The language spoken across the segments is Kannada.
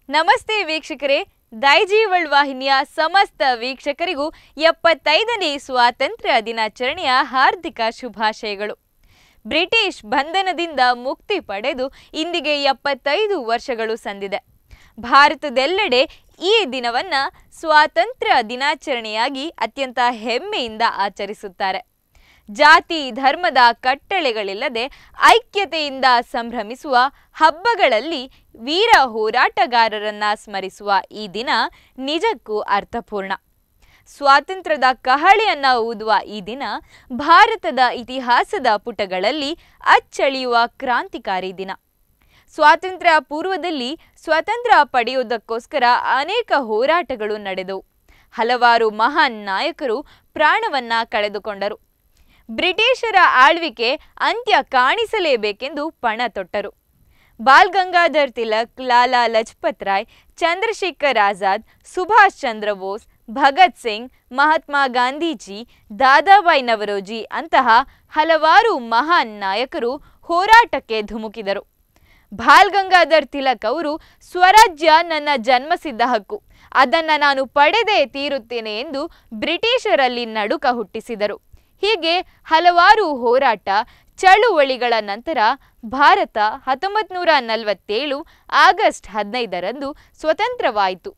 ನಮಸ್ತೆ ವೀಕ್ಷಕರೇ ದೈಜಿ ವರ್ಲ್ಡ್ ವಾಹಿನಿಯ ಸಮಸ್ತ ವೀಕ್ಷಕರಿಗೂ ಎಪ್ಪತ್ತೈದನೇ ಸ್ವಾತಂತ್ರ್ಯ ದಿನಾಚರಣೆಯ ಹಾರ್ದಿಕ ಶುಭಾಶಯಗಳು ಬ್ರಿಟಿಷ್ ಬಂಧನದಿಂದ ಮುಕ್ತಿ ಪಡೆದು ಇಂದಿಗೆ ಎಪ್ಪತ್ತೈದು ವರ್ಷಗಳು ಸಂದಿದೆ ಭಾರತದೆಲ್ಲೆಡೆ ಈ ದಿನವನ್ನ ಸ್ವಾತಂತ್ರ್ಯ ದಿನಾಚರಣೆಯಾಗಿ ಅತ್ಯಂತ ಹೆಮ್ಮೆಯಿಂದ ಆಚರಿಸುತ್ತಾರೆ ಜಾತಿ ಧರ್ಮದ ಕಟ್ಟಳೆಗಳಿಲ್ಲದೆ ಐಕ್ಯತೆಯಿಂದ ಸಂಭ್ರಮಿಸುವ ಹಬ್ಬಗಳಲ್ಲಿ ವೀರ ಹೋರಾಟಗಾರರನ್ನ ಸ್ಮರಿಸುವ ಈ ದಿನ ನಿಜಕ್ಕೂ ಅರ್ಥಪೂರ್ಣ ಸ್ವಾತಂತ್ರ್ಯದ ಕಹಳೆಯನ್ನ ಊದುವ ಈ ದಿನ ಭಾರತದ ಇತಿಹಾಸದ ಪುಟಗಳಲ್ಲಿ ಅಚ್ಚಳಿಯುವ ಕ್ರಾಂತಿಕಾರಿ ದಿನ ಸ್ವಾತಂತ್ರ್ಯ ಪೂರ್ವದಲ್ಲಿ ಸ್ವತಂತ್ರ ಪಡೆಯುವುದಕ್ಕೋಸ್ಕರ ಅನೇಕ ಹೋರಾಟಗಳು ನಡೆದವು ಹಲವಾರು ಮಹಾನ್ ನಾಯಕರು ಪ್ರಾಣವನ್ನ ಕಳೆದುಕೊಂಡರು ಬ್ರಿಟಿಷರ ಆಳ್ವಿಕೆ ಅಂತ್ಯ ಕಾಣಿಸಲೇಬೇಕೆಂದು ಪಣ ತೊಟ್ಟರು ಬಾಲ್ ಗಂಗಾಧರ್ ತಿಲಕ್ ಲಾಲಾ ಲಜಪತ್ ರಾಯ್ ಚಂದ್ರಶೇಖರ್ ಆಜಾದ್ ಸುಭಾಷ್ ಚಂದ್ರ ಬೋಸ್ ಭಗತ್ ಸಿಂಗ್ ಮಹಾತ್ಮ ಗಾಂಧೀಜಿ ದಾದಾಬಾಯಿ ನವರೋಜಿ ಅಂತಹ ಹಲವಾರು ಮಹಾನ್ ನಾಯಕರು ಹೋರಾಟಕ್ಕೆ ಧುಮುಕಿದರು ಬಾಲ್ ಗಂಗಾಧರ್ ತಿಲಕ್ ಅವರು ಸ್ವರಾಜ್ಯ ನನ್ನ ಜನ್ಮಸಿದ್ಧ ಹಕ್ಕು ಅದನ್ನ ನಾನು ಪಡೆದೇ ತೀರುತ್ತೇನೆ ಎಂದು ಬ್ರಿಟಿಷರಲ್ಲಿ ನಡುಕ ಹುಟ್ಟಿಸಿದರು ಹೀಗೆ ಹಲವಾರು ಹೋರಾಟ ಚಳುವಳಿಗಳ ನಂತರ ಭಾರತ ಹತ್ತೊಂಬತ್ತು ನೂರ ನಲವತ್ತೇಳು ಆಗಸ್ಟ್ ಹದಿನೈದರಂದು ಸ್ವತಂತ್ರವಾಯಿತು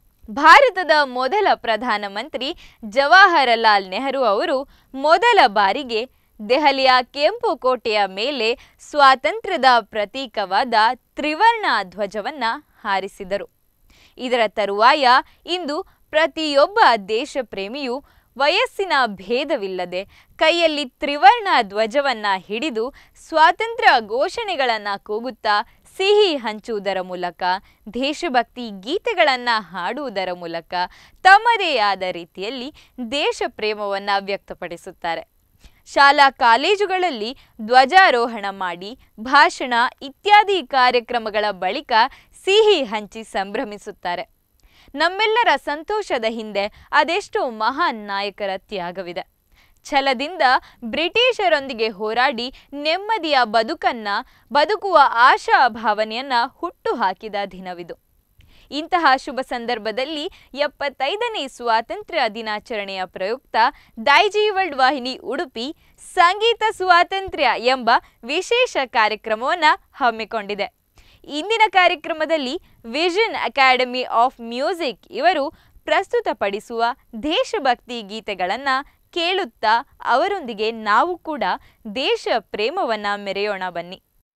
ಭಾರತದ ಮೊದಲ ಪ್ರಧಾನಮಂತ್ರಿ ಜವಾಹರಲಾಲ್ ನೆಹರು ಅವರು ಮೊದಲ ಬಾರಿಗೆ ದೆಹಲಿಯ ಕೆಂಪು ಕೋಟೆಯ ಮೇಲೆ ಸ್ವಾತಂತ್ರ್ಯದ ಪ್ರತೀಕವಾದ ತ್ರಿವರ್ಣ ಧ್ವಜವನ್ನ ಹಾರಿಸಿದರು ಇದರ ತರುವಾಯ ಇಂದು ಪ್ರತಿಯೊಬ್ಬ ದೇಶ ಪ್ರೇಮಿಯು ವಯಸ್ಸಿನ ಭೇದವಿಲ್ಲದೆ ಕೈಯಲ್ಲಿ ತ್ರಿವರ್ಣ ಧ್ವಜವನ್ನ ಹಿಡಿದು ಸ್ವಾತಂತ್ರ್ಯ ಘೋಷಣೆಗಳನ್ನ ಕೂಗುತ್ತಾ ಸಿಹಿ ಹಂಚುವುದರ ಮೂಲಕ ದೇಶಭಕ್ತಿ ಗೀತೆಗಳನ್ನ ಹಾಡುವುದರ ಮೂಲಕ ತಮ್ಮದೇ ಆದ ರೀತಿಯಲ್ಲಿ ದೇಶ ಪ್ರೇಮವನ್ನ ವ್ಯಕ್ತಪಡಿಸುತ್ತಾರೆ ಶಾಲಾ ಕಾಲೇಜುಗಳಲ್ಲಿ ಧ್ವಜಾರೋಹಣ ಮಾಡಿ ಭಾಷಣ ಇತ್ಯಾದಿ ಕಾರ್ಯಕ್ರಮಗಳ ಬಳಿಕ ಸಿಹಿ ಹಂಚಿ ಸಂಭ್ರಮಿಸುತ್ತಾರೆ ನಮ್ಮೆಲ್ಲರ ಸಂತೋಷದ ಹಿಂದೆ ಅದೆಷ್ಟೋ ಮಹಾನ್ ನಾಯಕರ ತ್ಯಾಗವಿದೆ ಛಲದಿಂದ ಬ್ರಿಟಿಷರೊಂದಿಗೆ ಹೋರಾಡಿ ನೆಮ್ಮದಿಯ ಬದುಕನ್ನ ಬದುಕುವ ಆಶಾ ಭಾವನೆಯನ್ನ ಹುಟ್ಟು ಹಾಕಿದ ದಿನವಿದು ಇಂತಹ ಶುಭ ಸಂದರ್ಭದಲ್ಲಿ ಎಪ್ಪತ್ತೈದನೇ ಸ್ವಾತಂತ್ರ್ಯ ದಿನಾಚರಣೆಯ ಪ್ರಯುಕ್ತ ದೈಜಿ ವರ್ಲ್ಡ್ ವಾಹಿನಿ ಉಡುಪಿ ಸಂಗೀತ ಸ್ವಾತಂತ್ರ್ಯ ಎಂಬ ವಿಶೇಷ ಕಾರ್ಯಕ್ರಮವನ್ನು ಹಮ್ಮಿಕೊಂಡಿದೆ ಇಂದಿನ ಕಾರ್ಯಕ್ರಮದಲ್ಲಿ ವಿಷನ್ ಅಕಾಡೆಮಿ ಆಫ್ ಮ್ಯೂಸಿಕ್ ಇವರು ಪ್ರಸ್ತುತಪಡಿಸುವ ದೇಶಭಕ್ತಿ ಗೀತೆಗಳನ್ನು ಕೇಳುತ್ತಾ ಅವರೊಂದಿಗೆ ನಾವು ಕೂಡ ದೇಶ ಪ್ರೇಮವನ್ನ ಮೆರೆಯೋಣ ಬನ್ನಿ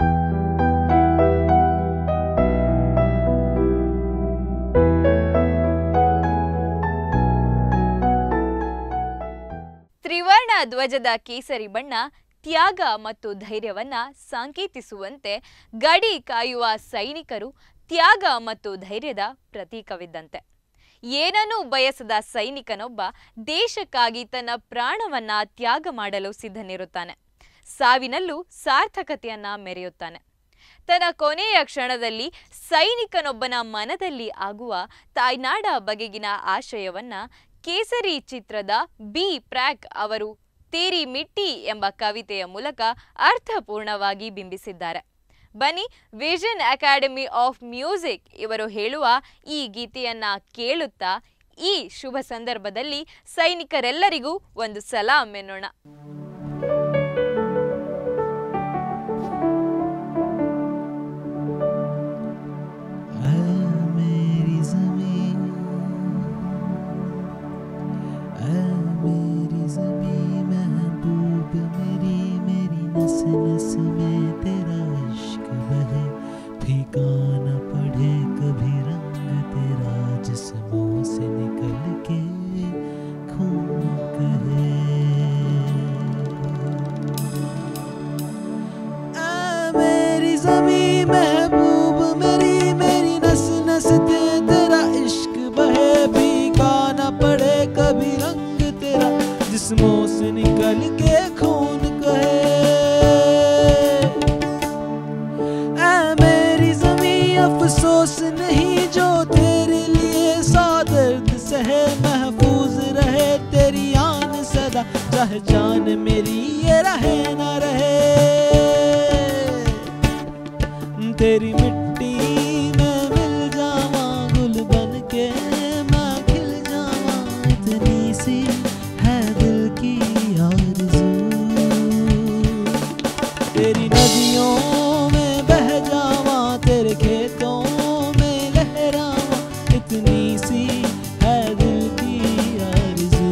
ತ್ರಿವರ್ಣ ಧ್ವಜದ ಕೇಸರಿ ಬಣ್ಣ ತ್ಯಾಗ ಮತ್ತು ಧೈರ್ಯವನ್ನ ಸಂಕೇತಿಸುವಂತೆ ಗಡಿ ಕಾಯುವ ಸೈನಿಕರು ತ್ಯಾಗ ಮತ್ತು ಧೈರ್ಯದ ಪ್ರತೀಕವಿದ್ದಂತೆ ಏನನ್ನೂ ಬಯಸದ ಸೈನಿಕನೊಬ್ಬ ದೇಶಕ್ಕಾಗಿ ತನ್ನ ಪ್ರಾಣವನ್ನ ತ್ಯಾಗ ಮಾಡಲು ಸಿದ್ಧನಿರುತ್ತಾನೆ ಸಾವಿನಲ್ಲೂ ಸಾರ್ಥಕತೆಯನ್ನ ಮೆರೆಯುತ್ತಾನೆ ತನ್ನ ಕೊನೆಯ ಕ್ಷಣದಲ್ಲಿ ಸೈನಿಕನೊಬ್ಬನ ಮನದಲ್ಲಿ ಆಗುವ ತಾಯ್ನಾಡ ಬಗೆಗಿನ ಆಶಯವನ್ನ ಕೇಸರಿ ಚಿತ್ರದ ಬಿ ಪ್ರ್ಯಾಕ್ ಅವರು ತೇರಿ ಮಿಟ್ಟಿ ಎಂಬ ಕವಿತೆಯ ಮೂಲಕ ಅರ್ಥಪೂರ್ಣವಾಗಿ ಬಿಂಬಿಸಿದ್ದಾರೆ ಬನ್ನಿ ವಿಷನ್ ಅಕಾಡೆಮಿ ಆಫ್ ಮ್ಯೂಸಿಕ್ ಇವರು ಹೇಳುವ ಈ ಗೀತೆಯನ್ನ ಕೇಳುತ್ತಾ ಈ ಶುಭ ಸಂದರ್ಭದಲ್ಲಿ ಸೈನಿಕರೆಲ್ಲರಿಗೂ ಒಂದು ಸಲಾಂ ಎನ್ನೋಣ ऐ मेरी ज़मीं ऐ मेरी ज़मीं महबूब मेरी मेरी नस नस में तेरा इश्क बहे फीका न पड़े कभी रंग तेरा जिस्मों से निकल के खून कहे ऐ मेरी जमी महबूब मेरी मेरी नस नस ते तेरा इश्क बहे भीगा न पड़े कभी रंग तेरा जिस्मों से निकल के खून कहे ऐ मेरी जमी अफसोस नहीं जो तेरे लिए सा दर्द सहे महफूज रहे तेरी आन सदा चाहे जान मेरी ये रहे ना रहे तेरी मिट्टी में मिल जावा तेरी नदियों में बह जावा तेरे खेतों में लहरावा इतनी सी है दिल की आरज़ू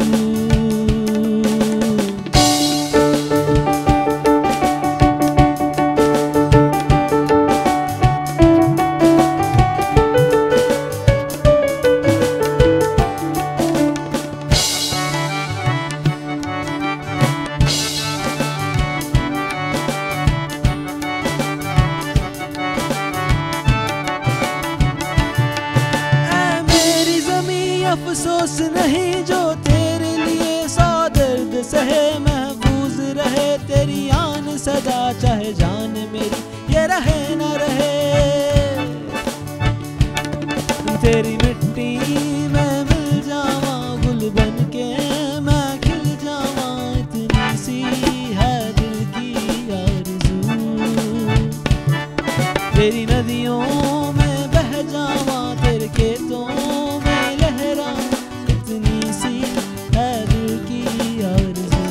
ऐ मेरी जमी अफसोस नहीं जो तेरे लिए सौ दर्द सहे महफूज रहे तेरी आन सदा चाहे जान मेरी ये रहे न रहे तेरी मिट्टी में मिल जावा गुल बन के मैं खिल जावा इतनी सी है दिल की आरज़ू तेरी नदियों में बह जावा तेरे खेतों में लहरा इतनी सी है दिल की आरज़ू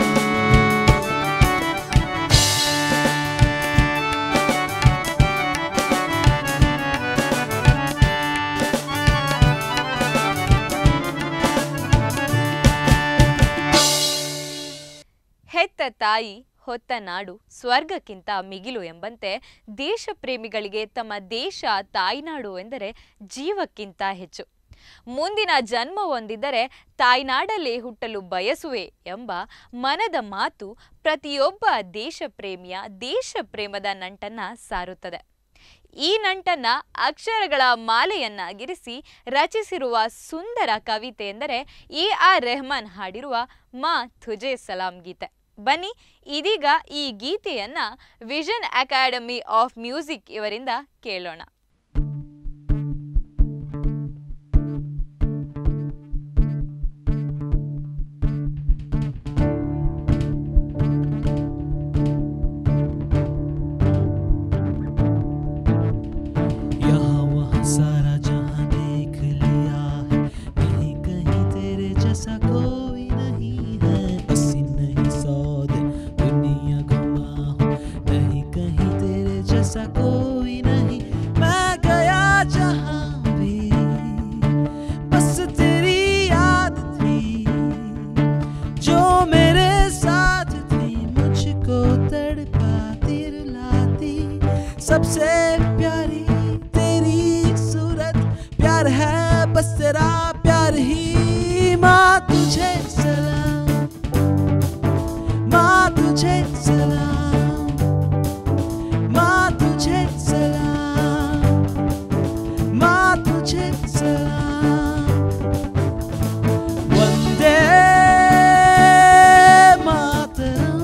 ಹೆತ್ತ ತಾಯಿ ಹೊತ್ತ ನಾಡು ಸ್ವರ್ಗಕ್ಕಿಂತ ಮಿಗಿಲು ಎಂಬಂತೆ ದೇಶ ಪ್ರೇಮಿಗಳಿಗೆ ತಮ್ಮ ದೇಶ ತಾಯ್ನಾಡು ಎಂದರೆ ಜೀವಕ್ಕಿಂತ ಹೆಚ್ಚು ಮುಂದಿನ ಜನ್ಮ ಹೊಂದಿದ್ದರೆ ತಾಯ್ನಾಡಲ್ಲೇ ಹುಟ್ಟಲು ಬಯಸುವೆ ಎಂಬ ಮನದ ಮಾತು ಪ್ರತಿಯೊಬ್ಬ ದೇಶ ಪ್ರೇಮಿಯ ದೇಶ ಪ್ರೇಮದ ನಂಟನ್ನ ಸಾರುತ್ತದೆ ಈ ನಂಟನ್ನ ಅಕ್ಷರಗಳ ಮಾಲೆಯನ್ನಾಗಿರಿಸಿ ರಚಿಸಿರುವ ಸುಂದರ ಕವಿತೆ ಎಂದರೆ ಎ ಆರ್ ರೆಹಮಾನ್ ಹಾಡಿರುವ ಮಾ ತುಜೆ ಸಲಾಂ ಗೀತೆ ಬನ್ನಿ ಇದೀಗ ಈ ಗೀತೆಯನ್ನ ವಿಷನ್ ಅಕಾಡೆಮಿ ಆಫ್ ಮ್ಯೂಸಿಕ್ ಇವರಿಂದ ಕೇಳೋಣ यहाँ वहाँ सारा जहाँ देख लिया है कहीं कहीं तेरे जैसा कोई नहीं है अस्सी नहीं सौ दिन दुनिया घुमा हूँ कहीं कहीं तेरे जैसा कोई नहीं मैं गया जहाँ भी बस तेरी याद थी जो मेरे साथ थी मुझको तड़पाती रुलाती सबसे प्यारी तेरी सूरत प्यार है बस तेरा प्यार ही माँ तुझे सलाम माँ तुझे सलाम माँ तुझे सलाम माँ तुझे सलाम वंदे मातरम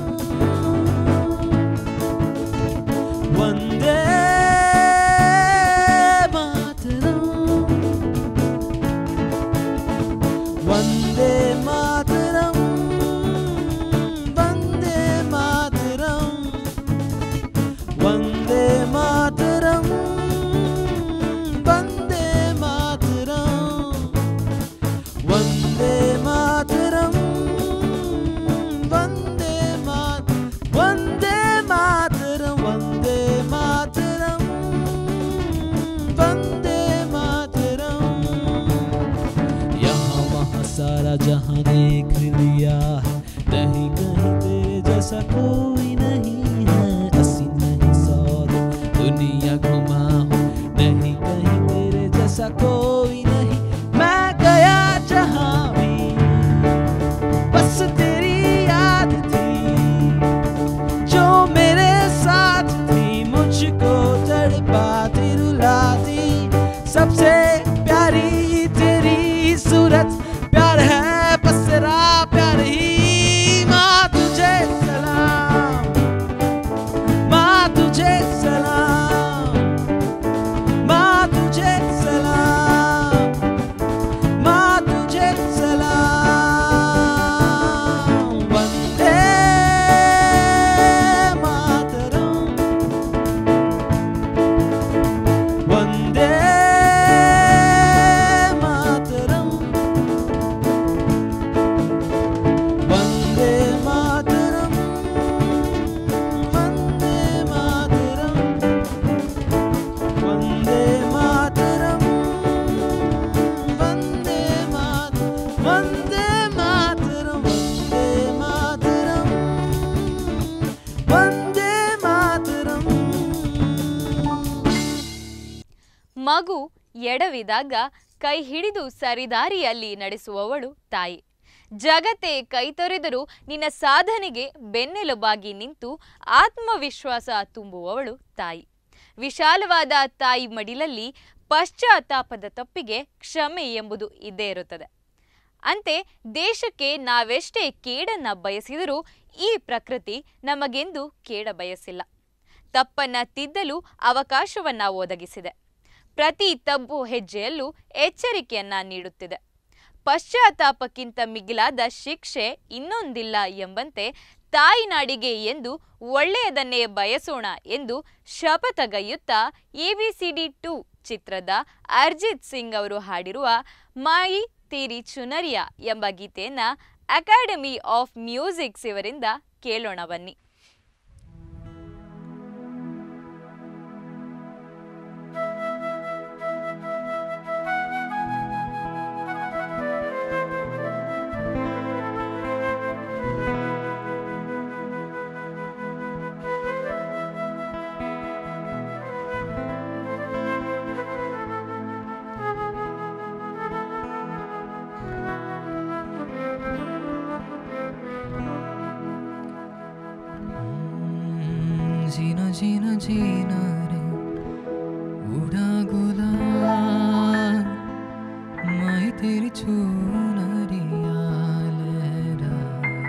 वंदे मातरम वंदे मातरम वंदे मातरम वंदे मातरम वंदे मातरम वंदे मातरम वंदे मात वंदे मातरम वंदे मातरम वंदे मातरम यहाँ वहाँ सारा जहाँ देख लिया है नहीं कहीं तेरे जैसा कोई नहीं है अस्सी नहीं सौ दिन दुनिया घुमा हूँ नहीं कहीं तेरे जैसा कोई नहीं मैं गया जहाँ भी बस तेरी याद थी जो मेरे साथ थी मुझको तड़पाती रुलाती सबसे प्यारी तेरी सूरत प्यार है बस तेरा प्यार ही माँ तुझे सलाम माँ तुझे सलाम माँ तुझे सलाम माँ तुझे सलाम वंदे मातरम वंदे मातरम वंदे मातरम ಮಗು ಎಡವಿದಾಗ ಕೈ ಹಿಡಿದು ಸರಿದಾರಿಯಲ್ಲಿ ನಡೆಸುವವಳು ತಾಯಿ ಜಗತ್ತೇ ಕೈತೊರೆದರೂ ನಿನ್ನ ಸಾಧನೆಗೆ ಬೆನ್ನೆಲುಬಾಗಿ ನಿಂತು ಆತ್ಮವಿಶ್ವಾಸ ತುಂಬುವವಳು ತಾಯಿ ವಿಶಾಲವಾದ ತಾಯಿ ಮಡಿಲಲ್ಲಿ ಪಶ್ಚಾತ್ತಾಪದ ತಪ್ಪಿಗೆ ಕ್ಷಮೆ ಎಂಬುದು ಇದ್ದೇ ಇರುತ್ತದೆ ಅಂತೆ ದೇಶಕ್ಕೆ ನಾವೆಷ್ಟೇ ಕೇಡನ್ನ ಬಯಸಿದರೂ ಈ ಪ್ರಕೃತಿ ನಮಗೆಂದು ಕೇಡ ಬಯಸಿಲ್ಲ ತಪ್ಪನ್ನ ತಿದ್ದಲು ಅವಕಾಶವನ್ನ ಒದಗಿಸಿದೆ ಪ್ರತಿ ತಬ್ಬು ಹೆಜ್ಜೆಯಲ್ಲೂ ಎಚ್ಚರಿಕೆಯನ್ನ ನೀಡುತ್ತಿದೆ ಪಶ್ಚಾತ್ತಾಪಕ್ಕಿಂತ ಮಿಗಿಲಾದ ಶಿಕ್ಷೆ ಇನ್ನೊಂದಿಲ್ಲ ಎಂಬಂತೆ ತಾಯಿನಾಡಿಗೆ ಎಂದು ಒಳ್ಳೆಯದನ್ನೇ ಬಯಸೋಣ ಎಂದು ಶಪಥಗೈಯುತ್ತಾ ಎಬಿಸಿಡಿ ಟು ಚಿತ್ರದ ಅರ್ಜಿತ್ ಸಿಂಗ್ ಅವರು ಹಾಡಿರುವ ಮಾಯಿ ತೀರಿ ಚುನರಿಯಾ ಎಂಬ ಗೀತೆಯನ್ನ ಅಕಾಡೆಮಿ ಆಫ್ ಮ್ಯೂಸಿಕ್ಸ್ ಇವರಿಂದ ಕೇಳೋಣ ಬನ್ನಿ जीना जीना जीना रे उड़ा गुलाल मैं तेरी चुनरिया लहरा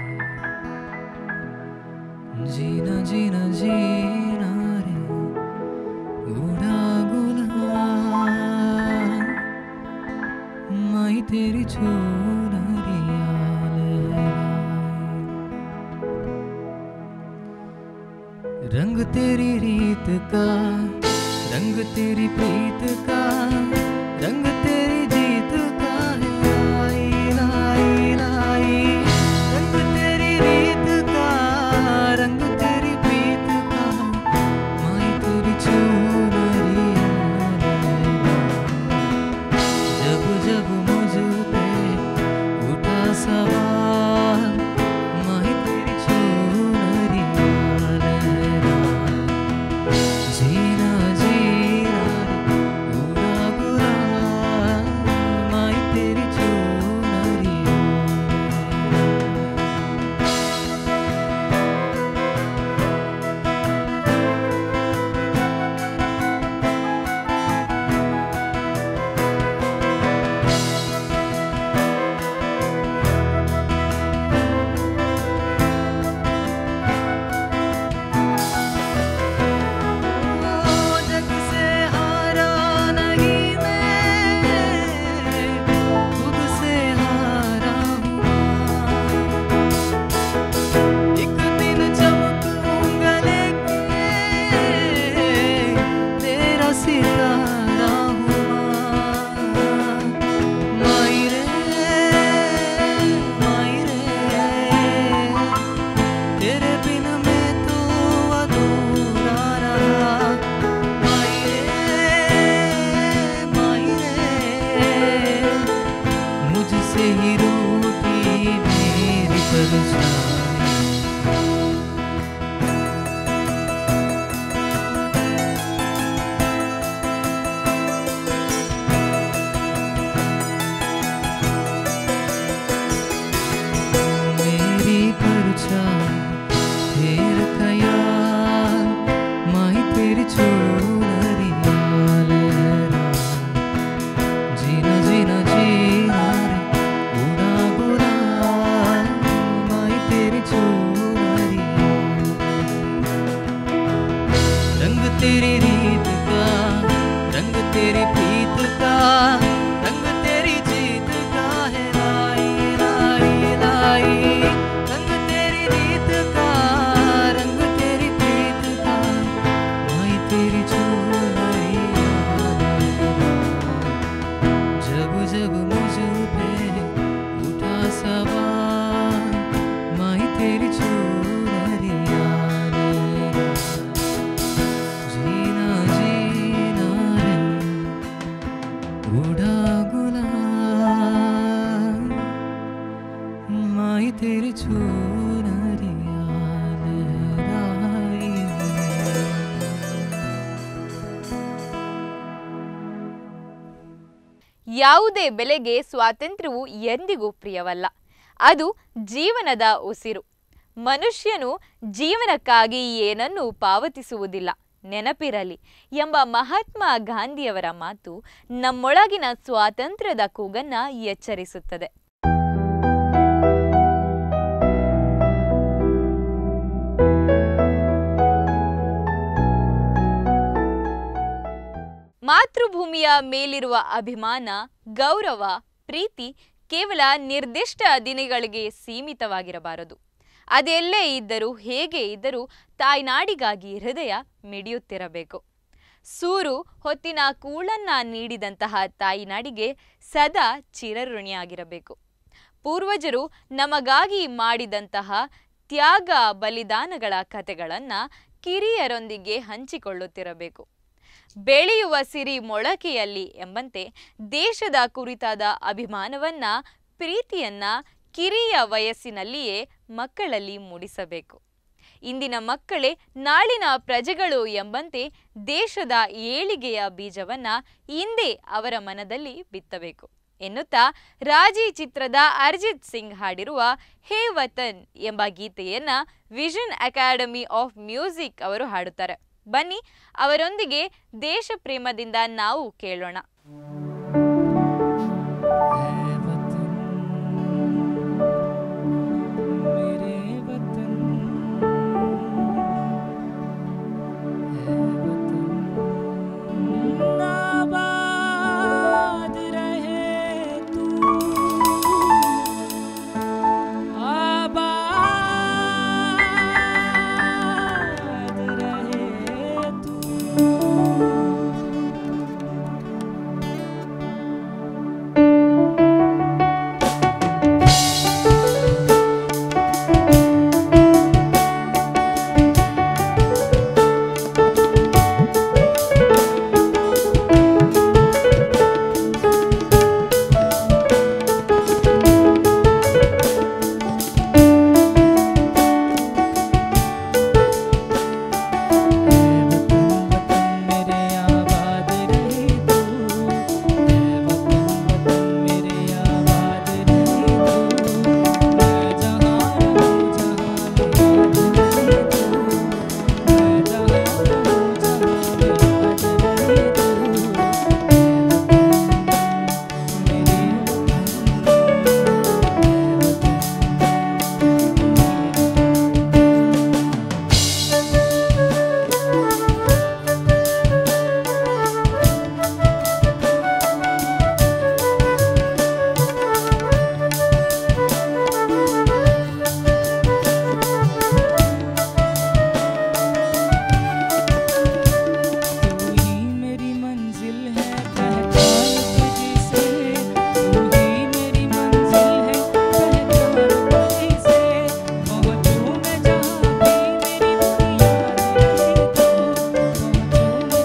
जीना जीना जीना रे उड़ा गुलाल मैं तेरी चुनरिया लहरा रंग तेरी रीत का रंग तेरी प्रीत का रंग तेरी जीत का है लाई लाई लाई रंग तेरी रीत का रंग तेरी प्रीत का माई तेरी चोरिया जब जब मुझ पे उठा सवाल माही तेरी चोरिया लहरा जीना जीना रे उड़ा गुलाल ಯಾವುದೇ ಬೆಲೆಗೆ ಸ್ವಾತಂತ್ರ್ಯವು ಎಂದಿಗೂ ಪ್ರಿಯವಲ್ಲ ಅದು ಜೀವನದ ಉಸಿರು ಮನುಷ್ಯನು ಜೀವನಕ್ಕಾಗಿ ಏನನ್ನೂ ಪಾವತಿಸುವುದಿಲ್ಲ ನೆನಪಿರಲಿ ಎಂಬ ಮಹಾತ್ಮ ಗಾಂಧಿಯವರ ಮಾತು ನಮ್ಮೊಳಗಿನ ಸ್ವಾತಂತ್ರ್ಯದ ಕೂಗನ್ನ ಎಚ್ಚರಿಸುತ್ತದೆ ಮಾತೃಭೂಮಿಯ ಮೇಲಿರುವ ಅಭಿಮಾನ ಗೌರವ ಪ್ರೀತಿ ಕೇವಲ ನಿರ್ದಿಷ್ಟ ದಿನಗಳಿಗೆ ಸೀಮಿತವಾಗಿರಬಾರದು ಅದೆಲ್ಲೇ ಇದ್ದರೂ ಹೇಗೆ ಇದ್ದರೂ ತಾಯ್ನಾಡಿಗಾಗಿ ಹೃದಯ ಮಿಡಿಯುತ್ತಿರಬೇಕು ಸೂರು ಹೊತ್ತಿನ ಕೂಳನ್ನ ನೀಡಿದಂತಹ ತಾಯಿನಾಡಿಗೆ ಸದಾ ಚಿರಋಣಿಯಾಗಿರಬೇಕು ಪೂರ್ವಜರು ನಮಗಾಗಿ ಮಾಡಿದಂತಹ ತ್ಯಾಗ ಬಲಿದಾನಗಳ ಕಥೆಗಳನ್ನ ಕಿರಿಯರೊಂದಿಗೆ ಹಂಚಿಕೊಳ್ಳುತ್ತಿರಬೇಕು ಬೆಳೆಯುವ ಸಿರಿ ಮೊಳಕೆಯಲ್ಲಿ ಎಂಬಂತೆ ದೇಶದ ಕುರಿತಾದ ಅಭಿಮಾನವನ್ನ ಪ್ರೀತಿಯನ್ನ ಕಿರಿಯ ವಯಸ್ಸಿನಲ್ಲಿಯೇ ಮಕ್ಕಳಲ್ಲಿ ಮೂಡಿಸಬೇಕು ಇಂದಿನ ಮಕ್ಕಳೇ ನಾಳಿನ ಪ್ರಜೆಗಳು ಎಂಬಂತೆ ದೇಶದ ಏಳಿಗೆಯ ಬೀಜವನ್ನ ಇಂದೇ ಅವರ ಮನದಲ್ಲಿ ಬಿತ್ತಬೇಕು ಎನ್ನುತ್ತಾ ರಾಜಿ ಚಿತ್ರದ ಅರ್ಜಿತ್ ಸಿಂಗ್ ಹಾಡಿರುವ ಹೇ ವತನ್ ಎಂಬ ಗೀತೆಯನ್ನ ವಿಷನ್ ಅಕಾಡೆಮಿ ಆಫ್ ಮ್ಯೂಸಿಕ್ ಅವರು ಹಾಡುತ್ತಾರೆ ಬನ್ನಿ ಅವರೊಂದಿಗೆ ದೇಶ ಪ್ರೇಮದಿಂದ ನಾವು ಕೇಳೋಣ है वतन मेरे वतन है वतन आबाद रहे तू आबाद रहे तू तू ही मेरी मंजिल है पहचान तुझसे तू ही मेरी मंजिल है पहचान तुझसे पहुंचूं मैं जहाँ भी मेरी दुनिया रहे तो पहुंचूं मैं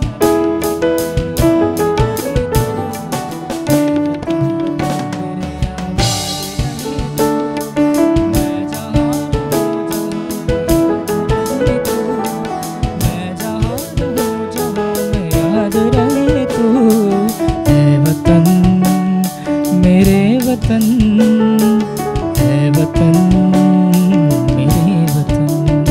जहाँ रहे तो मैं वतन मेरे वतन है वतन मेरे वतन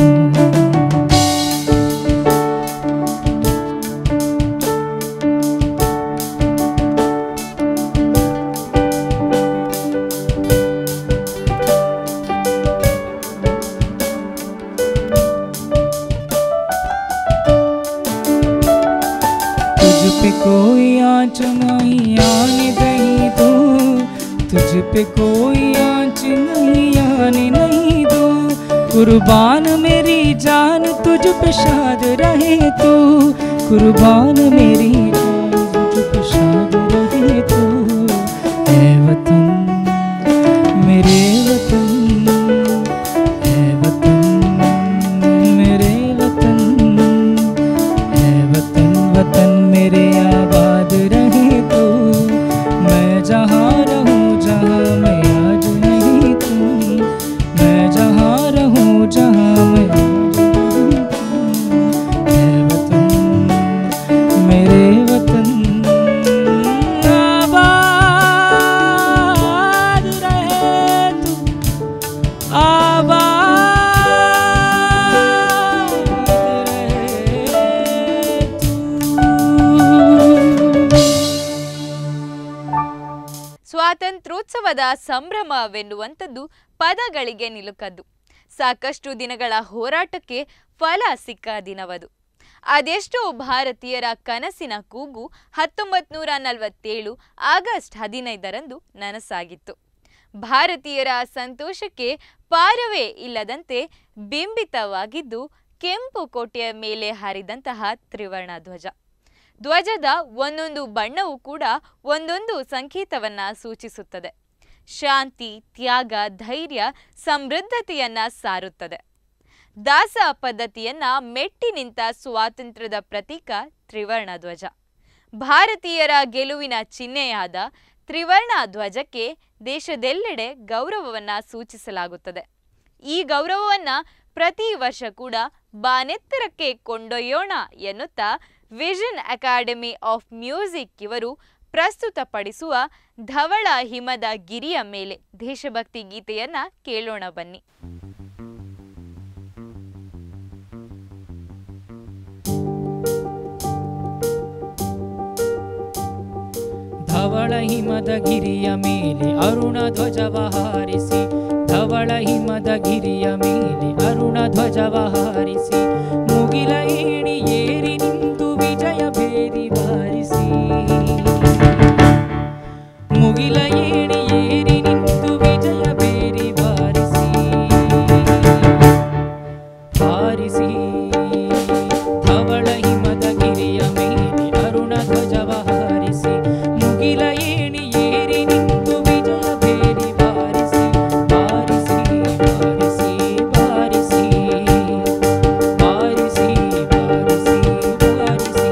तुझ पे कोई आँच नहीं आने दही दो तुझ पे कोई आँच नहीं आने नहीं दो कुर्बान मेरी जान तुझ पे शाद रहे तू कुर्बान मेरी जान तुझ पे शाद रहे तू है वतन मेरे वतन है वतन मेरे वतन है वतन वतन मेरे आबाद रहे तो मैं जहाँ रहूँ जहाँ मैं आज नहीं तू मैं जहाँ रहूँ जहाँ मैं आज नहीं तू है वतन मेरे वतन आबाद ಸ್ವಾತಂತ್ರ್ಯೋತ್ಸವದ ಸಂಭ್ರಮವೆನ್ನುವಂಥದ್ದು ಪದಗಳಿಗೆ ನಿಲುಕದ್ದು ಸಾಕಷ್ಟು ದಿನಗಳ ಹೋರಾಟಕ್ಕೆ ಫಲ ಸಿಕ್ಕ ದಿನವದು ಅದೆಷ್ಟೋ ಭಾರತೀಯರ ಕನಸಿನ ಕೂಗು ಹತ್ತೊಂಬತ್ತು ನೂರ ನಲವತ್ತೇಳು ಆಗಸ್ಟ್ ಹದಿನೈದರಂದು ನನಸಾಗಿತ್ತು ಭಾರತೀಯರ ಸಂತೋಷಕ್ಕೆ ಪಾರವೇ ಇಲ್ಲದಂತೆ ಬಿಂಬಿತವಾಗಿದ್ದು ಕೆಂಪು ಕೋಟೆಯ ಮೇಲೆ ಹಾರಿದಂತಹ ತ್ರಿವರ್ಣ ಧ್ವಜ ಧ್ವಜದ ಒಂದೊಂದು ಬಣ್ಣವೂ ಕೂಡ ಒಂದೊಂದು ಸಂಕೇತವನ್ನ ಸೂಚಿಸುತ್ತದೆ ಶಾಂತಿ ತ್ಯಾಗ ಧೈರ್ಯ ಸಮೃದ್ಧತೆಯನ್ನ ಸಾರುತ್ತದೆ ದಾಸ ಪದ್ಧತಿಯನ್ನ ಮೆಟ್ಟಿ ನಿಂತ ಸ್ವಾತಂತ್ರ್ಯದ ಪ್ರತೀಕ ತ್ರಿವರ್ಣ ಧ್ವಜ ಭಾರತೀಯರ ಗೆಲುವಿನ ಚಿಹ್ನೆಯಾದ ತ್ರಿವರ್ಣ ಧ್ವಜಕ್ಕೆ ದೇಶದೆಲ್ಲೆಡೆ ಗೌರವವನ್ನ ಸೂಚಿಸಲಾಗುತ್ತದೆ ಈ ಗೌರವವನ್ನ ಪ್ರತಿ ವರ್ಷ ಕೂಡ ಬಾನೆತ್ತರಕ್ಕೆ ಕೊಂಡೊಯ್ಯೋಣ ಎನ್ನುತ್ತಾ ವಿಷನ್ ಅಕಾಡೆಮಿ ಆಫ್ ಮ್ಯೂಸಿಕ್ ಇವರು ಪ್ರಸ್ತುತಪಡಿಸುವ ಧವಳ ಹಿಮದ ಗಿರಿಯ ಮೇಲೆ ದೇಶಭಕ್ತಿ ಗೀತೆಯನ್ನ ಕೇಳೋಣ ಬನ್ನಿ ಧವಳ ಹಿಮದ ಗಿರಿಯ ಮೇಲೆ ಅರುಣ ಧ್ವಜವ ಹಾರಿಸಿ ಧವಳ ಹಿಮದ ಗಿರಿಯ ಮೇಲೆ ಅರುಣ ಧ್ವಜವ ಹಾರಿಸಿ ಮುಗಿಲ ಏಣಿ ಏರಿ ನಿಂತು ವಿಜಯ ಬೇರಿ ಬಾರಿಸಿ ಮುಗಿಲ ಏಣಿ ಏರಿ ನಿಂತು ವಿಜಯ ಬೇರಿ ಬಾರಿಸಿ ಹಾರಿಸಿ ಧವಳ ಹಿಮದ ಗಿರಿಯ ಮೇಲೆ ಅರುಣ ಧ್ವಜವ ಹಾರಿಸಿ ಮುಗಿಲ ಏಣಿ ಏರಿ ನಿಂತು ವಿಜಯ ಬೇರಿ ಬಾರಿಸಿ ಬಾರಿಸಿ ಬಾರಿಸಿ ಬಾರಿಸಿ ಬಾರಿಸಿ ಬಾರಿಸಿ ಬಾರಿಸಿ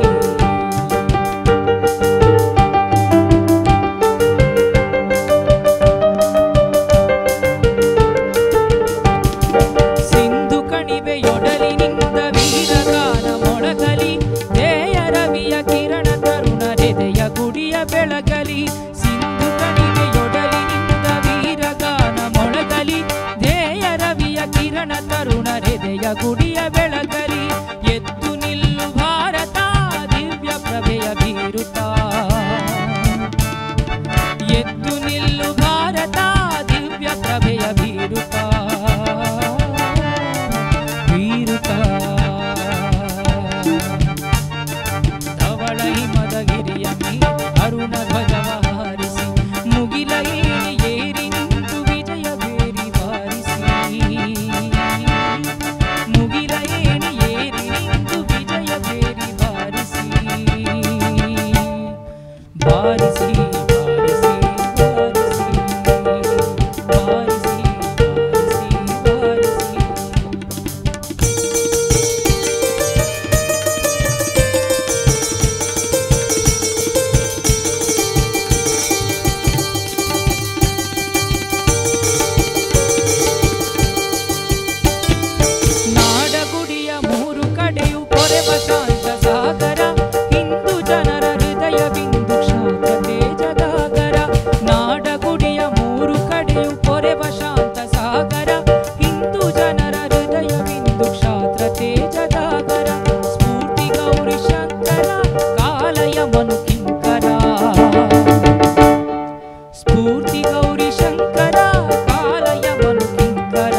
ಸಿಂಧು ಕಣಿವೆಯೊಡಲಿನಿಂದ ವೀರಗಾನ ಮೊಳಗಲಿ ಧ್ಯೇಯ ರವಿಯ ಕಿರಣ ತರುಣ ಹೃದಯ ಗುಡಿಯ ಬೆಳಗಲಿ ಸಿಂಧು ಕಣಿವೆಯೊಡಲಿನಿಂದ ವೀರಗಾನ ಮೊಳಗಲಿ ಧ್ಯೇಯ ರವಿಯ ಕಿರಣ ತರುಣ ಹೃದಯ ಗುಡಿಯ ಬೆಳಗಲಿ ಎದ್ದು ನಿಲ್ಲು ಭಾರತ ದಿವ್ಯ ಪ್ರಭೆಯ ಬೀರುತ್ತಾ ಎದ್ದು ನಿಲ್ಲು ಭಾರತ ದಿವ್ಯ ಪ್ರಭೆಯ ಬೀರುತ್ತ ಬೀರುತ್ತ ಧವಳ ಹಿಮದ ಗಿರಿಯ ಮೇಲೆ ಅರುಣ ಧ್ವಜವ ಹಾರಿಸಿ ಮುಗಿಲ ಏರಿ ಏರಿ ನಿಂತು ವಿಜಯ ಬೇರಿ ಬಾರಿಸಿ ಮುಗಿಲ ಏಣಿ ಏರಿ ನಿಂತು ವಿಜಯ ಬೇರಿ ಬಾರಿಸಿ ಬಾರಿಸಿ ಬಾರಿಸಿ ಬಾರಿಸಿ ಬಾರಿಸಿ ಬಾರಿಸಿ ಬಾರಿಸಿ ನಾಡಗುಡಿಯ ಮೂರು ಕಡೆಯು ಕೊರೆವ ಶಾಂತ ಸಾಗರ ಹಿಂದೂ ಜನರ ಹೃದಯ ಬಿಂದು ಶಾಂತ ತೇಜದಾಗರ ನಾಡಗುಡಿಯ ಮೂರು ಕಡೆಯು ಕೊರೆವ ಶಾಂತ ಸಾಗರ ಹಿಂದೂ ಜನರ ಹೃದಯ ಬಿಂದು ಶಾಂತ ತೇಜದಾಗರ ಸ್ಫೂರ್ತಿ ಗೌರಿ ಶಂಕರ ಕಾಲಯ ಮನು ಕಿಂಕರ ಸ್ಫೂರ್ತಿ ಗೌರಿ ಶಂಕರ ಕಾಲಯ ಮನು ಕಿಂಕರ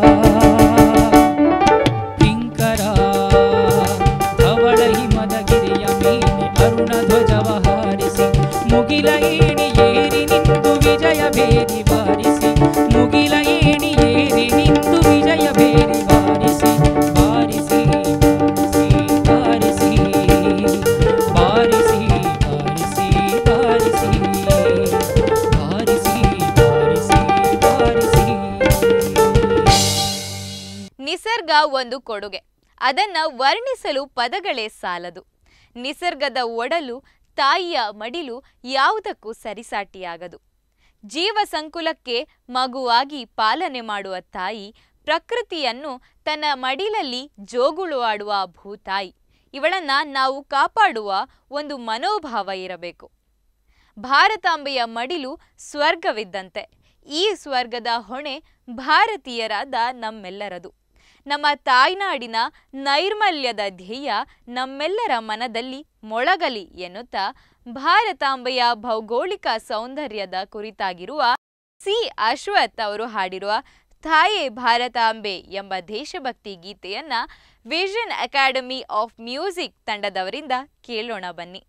ಕಿಂಕರ ಧವಳ ಹಿಮದ ಗಿರಿಯ ಮೇಲೆ ಅರುಣ ಧ್ವಜವ ಹಾರಿಸಿ ಮುಗಿಲ ಏಣಿ ಏರಿ ನಿಂತು ವಿಜಯ ಬೇರಿ ಬಾರಿಸಿ ಮುಗಿಲ ಏಣಿ ಏರಿ ನಿಂತು ವಿಜಯ ಬೇರಿ ಬಾರಿಸಿ ಬಾರಿಸಿ ಬಾರಿಸಿ ಬಾರಿಸಿ ಬಾರಿಸಿ ಬಾರಿಸಿ ಬಾರಿಸಿ ಬಾರಿಸಿ ಬಾರಿಸಿ ಬಾರಿಸಿ ನಿಸರ್ಗ ಒಂದು ಕೊಡುಗೆ ಅದನ್ನ ವರ್ಣಿಸಲು ಪದಗಳೇ ಸಾಲದು ನಿಸರ್ಗದ ಒಡಲು ತಾಯಿಯ ಮಡಿಲು ಯಾವುದಕ್ಕೂ ಸರಿಸಾಟಿಯಾಗದು ಜೀವ ಸಂಕುಲಕ್ಕೆ ಮಗುವಾಗಿ ಪಾಲನೆ ಮಾಡುವ ತಾಯಿ ಪ್ರಕೃತಿಯನ್ನು ತನ್ನ ಮಡಿಲಲ್ಲಿ ಜೋಗುಳು ಆಡುವ ಭೂತಾಯಿ ಇವಳನ್ನ ನಾವು ಕಾಪಾಡುವ ಒಂದು ಮನೋಭಾವ ಇರಬೇಕು ಭಾರತಾಂಬೆಯ ಮಡಿಲು ಸ್ವರ್ಗವಿದ್ದಂತೆ ಈ ಸ್ವರ್ಗದ ಹೊಣೆ ಭಾರತೀಯರಾದ ನಮ್ಮೆಲ್ಲರದು ನಮ್ಮ ತಾಯ್ನಾಡಿನ ನೈರ್ಮಲ್ಯದ ಧ್ಯೇಯ ನಮ್ಮೆಲ್ಲರ ಮನದಲ್ಲಿ ಮೊಳಗಲಿ ಎನ್ನುತ್ತಾ ಭಾರತಾಂಬೆಯ ಭೌಗೋಳಿಕ ಸೌಂದರ್ಯದ ಕುರಿತಾಗಿರುವ ಸಿ ಅಶ್ವಥ್ ಅವರು ಹಾಡಿರುವ ತಾಯೇ ಭಾರತಾಂಬೆ ಎಂಬ ದೇಶಭಕ್ತಿ ಗೀತೆಯನ್ನ ವಿಷನ್ ಅಕಾಡೆಮಿ ಆಫ್ ಮ್ಯೂಸಿಕ್ ತಂಡದವರಿಂದ ಕೇಳೋಣ ಬನ್ನಿ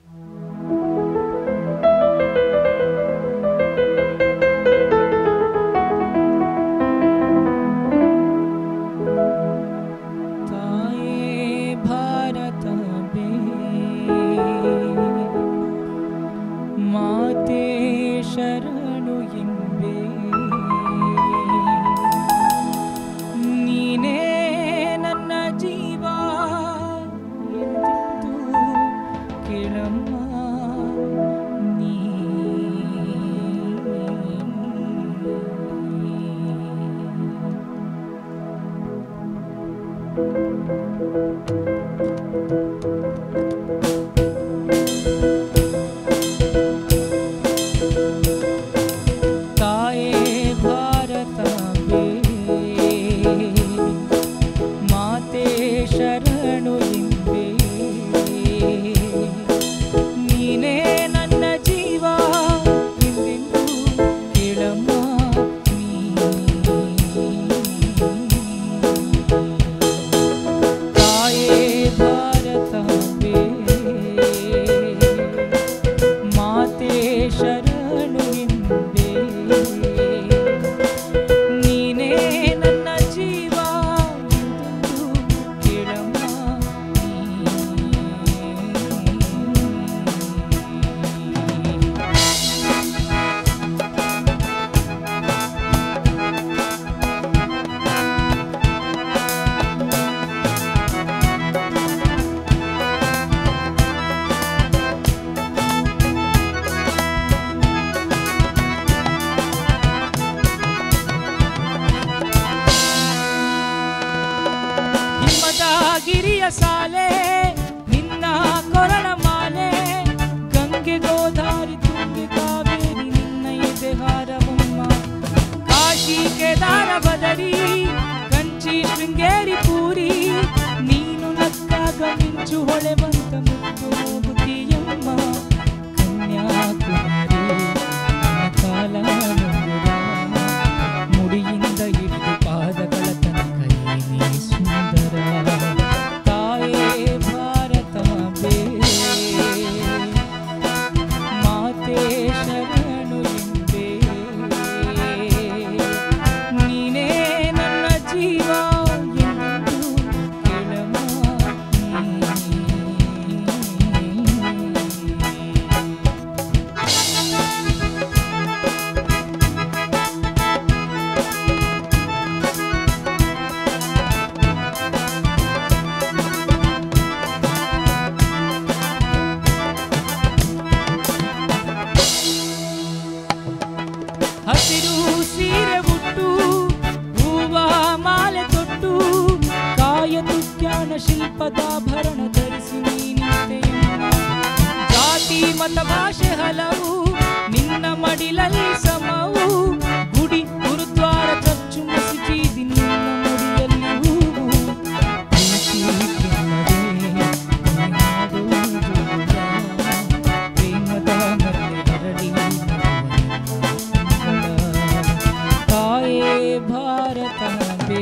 ತಾಯೇ ಭಾರತಾಂಬೆ ಮಾತೆ ಶರಣು ಎಂಬೆ ನೀನೇ ನನ್ನ ಜೀವ ಎಂದಿದ್ದು ಕೇಳಮ್ಮ ನೀ ತಾಯೇ ಭಾರತಾಂಬೆ ಮಾತೆ ಶರಣು ಎಂಬೆ ನೀನೇ ನನ್ನ ಜೀವ ಎಂದೆಂದು ಕೇಳಮ್ಮ ನೀ ತಾಯೇ ಭಾರತಾಂಬೆ ಮಾತೆ ಶರಣು ಎಂಬೆ ನೀನೇ ನನ್ನ ಜೀವ ಎಂದೆಂದು ಕೇಳಮ್ಮ ನೀ. ಹಿಮ್ಮದ ಗಿರಿಯ ಸಾಲೆ ನಿನ್ನ ಕೊರಳ ಮಾಲೆ ಗಂಗೆ ಗೋದಾರಿ ತುಂಬಿ ಕಾವೇರಿ ನಿನ್ನ ಎದೆಹಾರವಮ್ಮ ಕಾಶಿ ಕೇದಾರ ಬದರಿ ಕಂಚಿ ಶೃಂಗೇರಿ ಪೂರಿ ನೀನು ನಕ್ಕಾಗ ಮಿಂಚು ಹೊಳೆವಂತ ಮುತ್ತು ಹೋಗುತ್ತೀಯಮ್ಮ ಕನ್ಯಾಕುಮಾರಿ ನಿನ್ನ ಕಾಲ ಮುಂಗುರ ಮುಡಿಯಿಂದ ಹಿಡಿದು ಪಾದಗಳ ತನಕ ಏನೇ ಸುಂದರ ತಾಯೇ ಭಾರತಾಂಬೆ ಮಾತೆ ಶರಣು ಎಂಬೆ ನೀನೇ ನನ್ನ ಜೀವ ಎಂದು ಕೇಳಮ್ಮ ನೀ. ಹಸಿರು ಸೀರೆ ಉಟ್ಟು ಹೂವ ಮಾಲೆ ತೊಟ್ಟು ಕಾಯ ತುಜ್ಞಾನ ಶಿಲ್ಪದಾಭರಣ ಧರಿಸಿ ನೀನಿದ್ದೆಯಮ್ಮ ಜಾತಿ ಮತ ಭಾಷೆ ಹಲವು ನಿನ್ನ ಮಡಿಲಲ್ಲಿ ಸಮವು ಗುಡಿ ಗುರುದ್ವಾರ ಚರ್ಚು ಮಸೀದಿ ನಿನ್ನ ಮುಡಿಯಲ್ಲಿ ಹೂವು ಪ್ರೀತಿ ಕೆಮ್ಮದೆ ನೀನಾಡುವುದು ಪ್ರೇಮದ ಮಧ್ಯೆ ಹರಡಿ ತಾಯೇ ಭಾರತಾಂಬೆ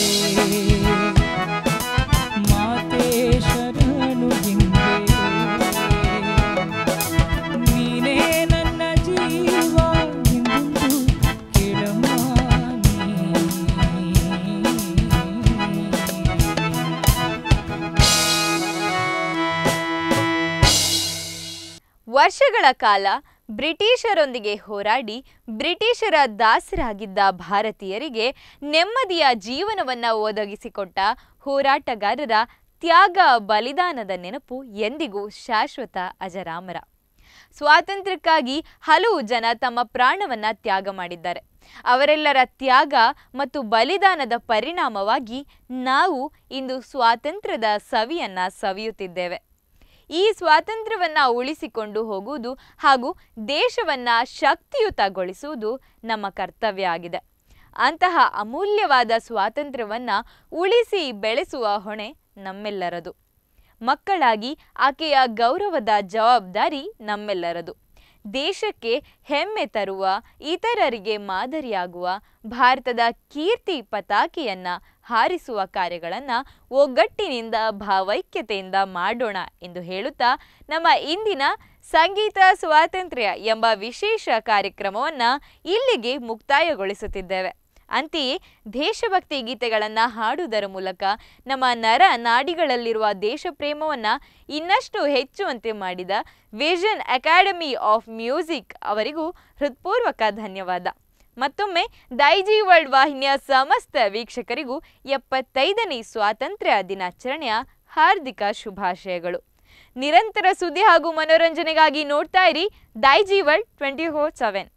ಮಾತೆ ಶರಣು ಎಂಬೆ ನೀನೇ ನನ್ನ ಜೀವ ಎಂದು ಕೇಳಮ್ಮ ನೀ. ವರ್ಷಗಳ ಕಾಲ ಬ್ರಿಟಿಷರೊಂದಿಗೆ ಹೋರಾಡಿ ಬ್ರಿಟಿಷರ ದಾಸರಾಗಿದ್ದ ಭಾರತೀಯರಿಗೆ ನೆಮ್ಮದಿಯ ಜೀವನವನ್ನ ಒದಗಿಸಿಕೊಟ್ಟ ಹೋರಾಟಗಾರರ ತ್ಯಾಗ ಬಲಿದಾನದ ನೆನಪು ಎಂದಿಗೂ ಶಾಶ್ವತ ಅಜರಾಮರ ಸ್ವಾತಂತ್ರ್ಯಕ್ಕಾಗಿ ಹಲವು ಜನ ತಮ್ಮ ಪ್ರಾಣವನ್ನ ತ್ಯಾಗ ಮಾಡಿದ್ದಾರೆ ಅವರೆಲ್ಲರ ತ್ಯಾಗ ಮತ್ತು ಬಲಿದಾನದ ಪರಿಣಾಮವಾಗಿ ನಾವು ಇಂದು ಸ್ವಾತಂತ್ರ್ಯದ ಸವಿಯನ್ನ ಸವಿಯುತ್ತಿದ್ದೇವೆ ಈ ಸ್ವಾತಂತ್ರ್ಯವನ್ನ ಉಳಿಸಿಕೊಂಡು ಹೋಗುವುದು ಹಾಗೂ ದೇಶವನ್ನ ಶಕ್ತಿಯುತಗೊಳಿಸುವುದು ನಮ್ಮ ಕರ್ತವ್ಯ ಆಗಿದೆ ಅಂತಹ ಅಮೂಲ್ಯವಾದ ಸ್ವಾತಂತ್ರ್ಯವನ್ನ ಉಳಿಸಿ ಬೆಳೆಸುವ ಹೊಣೆ ನಮ್ಮೆಲ್ಲರದು ಮಕ್ಕಳಾಗಿ ಆಕೆಯ ಗೌರವದ ಜವಾಬ್ದಾರಿ ನಮ್ಮೆಲ್ಲರದು ದೇಶಕ್ಕೆ ಹೆಮ್ಮೆ ತರುವ ಇತರರಿಗೆ ಮಾದರಿಯಾಗುವ ಭಾರತದ ಕೀರ್ತಿ ಪತಾಕೆಯನ್ನ ಹಾರಿಸುವ ಕಾರ್ಯಗಳನ್ನ ಒಗ್ಗಟ್ಟಿನಿಂದ ಭಾವೈಕ್ಯತೆಯಿಂದ ಮಾಡೋಣ ಎಂದು ಹೇಳುತ್ತಾ ನಮ್ಮ ಇಂದಿನ ಸಂಗೀತ ಸ್ವಾತಂತ್ರ್ಯ ಎಂಬ ವಿಶೇಷ ಕಾರ್ಯಕ್ರಮವನ್ನ ಇಲ್ಲಿಗೆ ಮುಕ್ತಾಯಗೊಳಿಸುತ್ತಿದ್ದೇವೆ ಅಂತೆಯೇ ದೇಶಭಕ್ತಿ ಗೀತೆಗಳನ್ನ ಹಾಡುವುದರ ಮೂಲಕ ನಮ್ಮ ನರ ನಾಡಿಗಳಲ್ಲಿರುವ ದೇಶ ಪ್ರೇಮವನ್ನ ಇನ್ನಷ್ಟು ಹೆಚ್ಚುವಂತೆ ಮಾಡಿದ ವಿಷನ್ ಅಕಾಡೆಮಿ ಆಫ್ ಮ್ಯೂಸಿಕ್ ಅವರಿಗೂ ಹೃತ್ಪೂರ್ವಕ ಧನ್ಯವಾದ ಮತ್ತೊಮ್ಮೆ ದೈಜಿ ವರ್ಲ್ಡ್ ವಾಹಿನಿಯ ಸಮಸ್ತ ವೀಕ್ಷಕರಿಗೂ ಎಪ್ಪತ್ತೈದನೇ ಸ್ವಾತಂತ್ರ್ಯ ದಿನಾಚರಣೆಯ ಹಾರ್ದಿಕ ಶುಭಾಶಯಗಳು ನಿರಂತರ ಸುದ್ದಿ ಹಾಗೂ ಮನೋರಂಜನೆಗಾಗಿ ನೋಡ್ತಾ ಇರಿ Daiji world twenty four seven